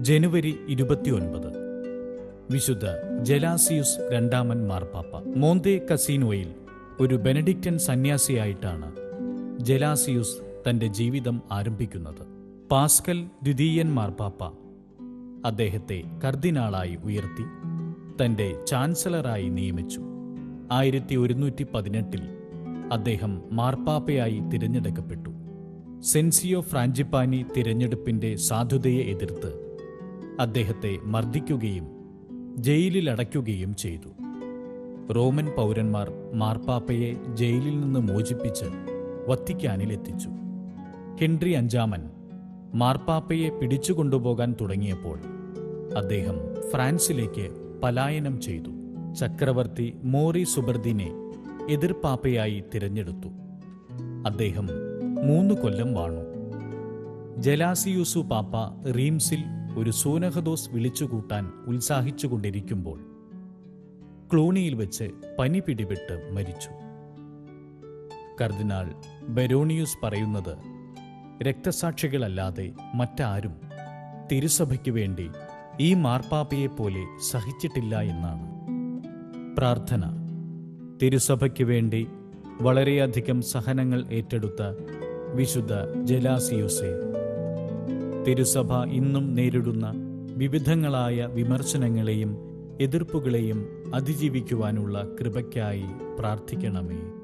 ജനുവരി ഇരുപത്തിയൊൻപത് വിശുദ്ധ ജലാസിയുസ് രണ്ടാമൻ മാർപ്പാപ്പ മോന്തേ കസീനോയിൽ ഒരു ബെനഡിക്റ്റൻ സന്യാസിയായിട്ടാണ് ജലാസിയുസ് തന്റെ ജീവിതം ആരംഭിക്കുന്നത് പാസ്കൽ ദ്വിതീയൻ മാർപ്പാപ്പ അദ്ദേഹത്തെ കർദിനാളായി ഉയർത്തി തന്റെ ചാൻസലറായി നിയമിച്ചു ആയിരത്തി ഒരുന്നൂറ്റി പതിനെട്ടിൽ അദ്ദേഹം മാർപ്പാപ്പയായി തിരഞ്ഞെടുക്കപ്പെട്ടു സെൻസിയോ ഫ്രാഞ്ചിപ്പാനി തിരഞ്ഞെടുപ്പിന്റെ സാധുതയെ എതിർത്ത് അദ്ദേഹത്തെ മർദ്ദിക്കുകയും ജയിലിലടയ്ക്കുകയും ചെയ്തു റോമൻ പൗരന്മാർ മാർപ്പാപ്പയെ ജയിലിൽ നിന്ന് മോചിപ്പിച്ച് വത്തിക്കാനിലെത്തിച്ചു ഹെൻറി അഞ്ചാമൻ മാർപ്പാപ്പയെ പിടിച്ചുകൊണ്ടുപോകാൻ തുടങ്ങിയപ്പോൾ അദ്ദേഹം ഫ്രാൻസിലേക്ക് പലായനം ചെയ്തു ചക്രവർത്തി മോറി സുബർദിനെ എതിർപ്പാപ്പയായി തിരഞ്ഞെടുത്തു അദ്ദേഹം മൂന്ന് കൊല്ലം വാണു ജലാസിയൂസു പാപ്പ റീംസിൽ ഒരു സൂനഹദോസ് വിളിച്ചുകൂട്ടാൻ ഉത്സാഹിച്ചുകൊണ്ടിരിക്കുമ്പോൾ ക്ലൂണിയിൽ വെച്ച് പനി പിടിപെട്ട് മരിച്ചു കർദിനാൾ ബെരോണിയൂസ് പറയുന്നത് രക്തസാക്ഷികളല്ലാതെ മറ്റാരും തിരുസഭയ്ക്ക് വേണ്ടി ഈ മാർപ്പാപ്പയെപ്പോലെ സഹിച്ചിട്ടില്ല എന്നാണ് പ്രാർത്ഥന തിരുസഭയ്ക്ക് വേണ്ടി വളരെയധികം സഹനങ്ങൾ ഏറ്റെടുത്ത വിശുദ്ധ ജലാസിയൂസെ തിരുസഭ ഇന്നും നേരിടുന്ന വിവിധങ്ങളായ വിമർശനങ്ങളെയും എതിർപ്പുകളെയും അതിജീവിക്കുവാനുള്ള കൃപയ്ക്കായി പ്രാർത്ഥിക്കണമേ